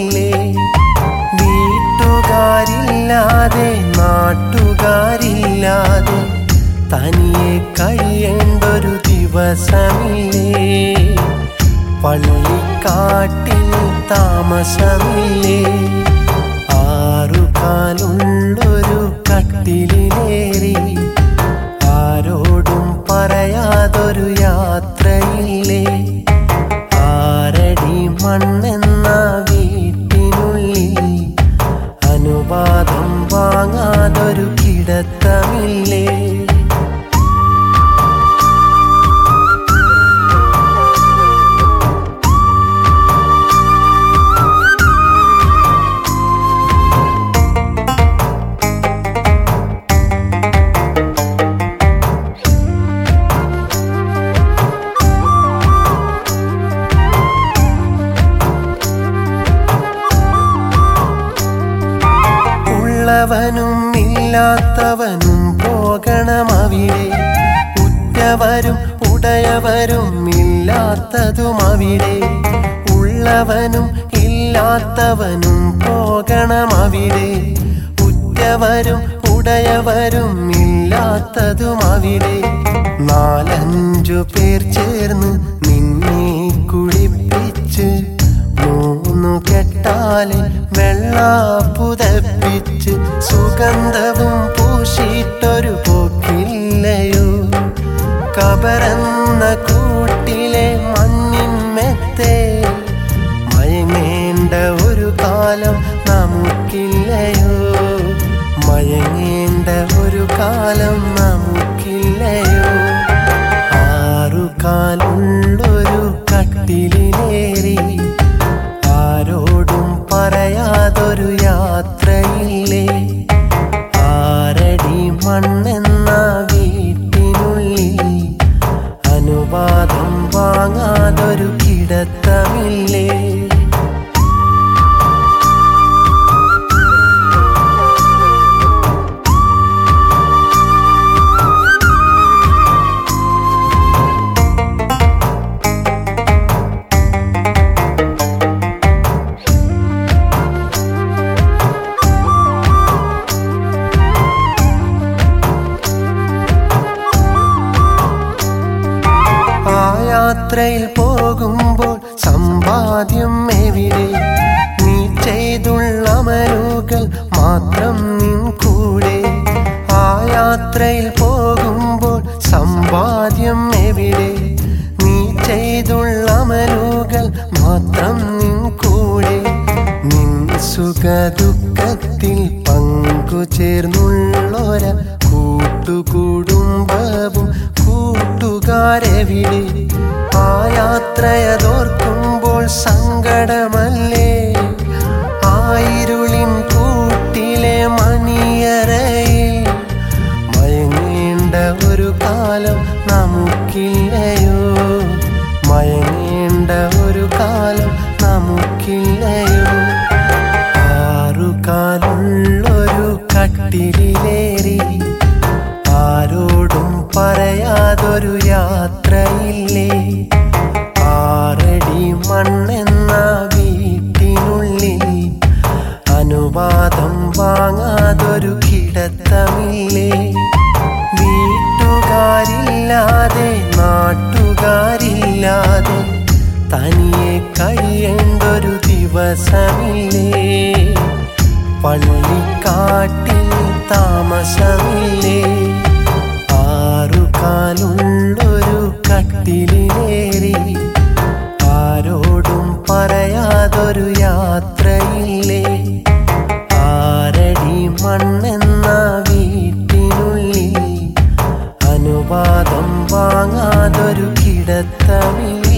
വീട്ടിനുള്ളിലെ വീട്ടുകാരില്ലാതെ നാട്ടുകാരില്ലാതെ തനിയെ കഴിയേണ്ടൊരു ദിവസമില്ലേ പള്ളിക്കാട്ടിൽ താമസമില്ലേ ആറുകാലുള്ളൊരു കട്ടിലേറി ആരോടും പറയാതൊരു യാത്രയില്ലേ ആരടി മണ്ണെന്ന വീട്ടിനുള്ളിൽ അനുവാദം വാങ്ങാതൊരു കിടത്തമില്ലേ ഉള്ളവനും ഇല്ലാത്തവനും പോകണം അവിടെ ഉറ്റവരും ഉടയവരും ഇല്ലാത്തതും അവിടെ ഉള്ളവനും ഇല്ലാത്തവനും പോകണം അവിടെ ഉറ്റവരും ഉടയവരും ഇല്ലാത്തതും അവിടെ നാലഞ്ചു പേർ ചേർന്ന് നിന്നെ കുളിപ്പിച്ച് മൂന്നു കെട്ടാലെ വെള്ള പുതപ്പിച്ച് സുഗന്ധവും പൂശിയിട്ടൊരു പോക്കില്ലയോ കബറന്ന കൂട്ടിലെ മണ്ണിന്മെത്തേ മയങ്ങേണ്ട ഒരു കാലം നമുക്കില്ലയോ മയങ്ങേണ്ട ഒരു കാലം നമുക്കില്ലയോ ആറുകാലുള്ളൊരു കട്ടിലേറി ആരോടും പറയാതൊരു യാത്രയില്ലേ ആരടി മണ്ണെന്ന വീട്ടിനുള്ളിൽ അനുവാദം വാങ്ങാതൊരു കിടത്തമില്ലേ ആ യാത്രയിൽ പോകുമ്പോൾ സമ്പാദ്യം എവിടെ നീ ചെയ്തുള്ള അമലുകൾ മാത്രം നിൻ കൂടെ ആ യാത്രയിൽ പോകുമ്പോൾ സമ്പാദ്യം എവിടെ നീ ചെയ്തുള്ള അമലുകൾ മാത്രം നിൻ കൂടെ നിൻ സുഖ ദുഃഖത്തിൽ പങ്കുചേർന്നുള്ളൊര കൂട്ടുകുടുംബവും കൂട്ടുകാരെവിടെ ആ യാത്രയതോർക്കുമ്പോൾ സങ്കടമല്ലേ ആയിരുളിൻ കൂട്ടിലെ മണിയറയിൽ മയങ്ങേണ്ട ഒരു കാലം നമുക്കില്ലയോ മയങ്ങേണ്ട ഒരു കാലം നമുക്കില്ലയോ ആറുകാലുള്ളൊരു കട്ടിലേറി ആരോടും പറയാതൊരു യാത്രയില്ലേ ആറടി മണ്ണെന്ന വീട്ടിനുള്ളിൽ അനുവാദം വാങ്ങാതൊരു കിടത്തമില്ലേ വീട്ടുകാരില്ലാതെ നാട്ടുകാരില്ലാതെ തനിയെ കഴിയേണ്ടൊരു ദിവസമില്ലേ പള്ളിക്കാട്ടിൽ താമസമില്ലേ ആറുകാലുള്ളൊരു കട്ടിലേറി ആരോടും പറയാതൊരു യാത്രയില്ലേ ആരടി മണ്ണെന്ന വീട്ടിനുള്ളിൽ അനുവാദം വാങ്ങാതൊരു കിടത്തമില്ല